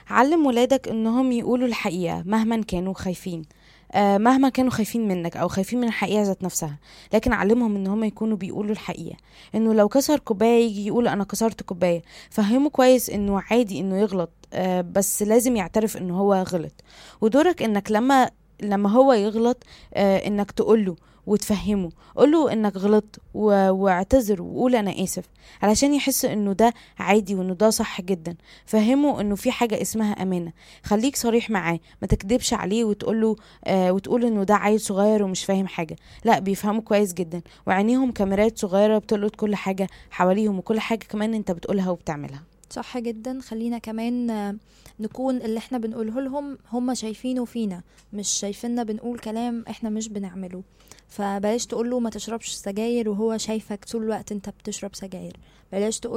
علم ولادك انهم يقولوا الحقيقة مهما كانوا خايفين آه، مهما كانوا خايفين منك او خايفين من الحقيقة ذات نفسها لكن علمهم ان هم يكونوا بيقولوا الحقيقة انه لو كسر كوباية يجي يقول انا كسرت كوباية فهمه كويس انه عادي انه يغلط آه، بس لازم يعترف انه هو غلط ودورك انك لما لما هو يغلط آه، انك تقوله وتفهمه قوله انك غلطت و- واعتذر وقول انا اسف علشان يحس انه ده عادي وانه ده صح جدا فهمه انه في حاجة اسمها امانة خليك صريح معاه ما تكدبش عليه وتقوله آه وتقول انه ده عيل صغير ومش فاهم حاجة لا بيفهموا كويس جدا وعينيهم كاميرات صغيرة بتلقط كل حاجة حواليهم وكل حاجة كمان انت بتقولها وبتعملها صح جدا خلينا كمان آه، نكون اللي احنا بنقوله لهم هم شايفينه فينا مش شايفيننا بنقول كلام احنا مش بنعمله فبلاش تقول له ما تشربش سجاير وهو شايفك طول الوقت انت بتشرب سجاير بلاش تقول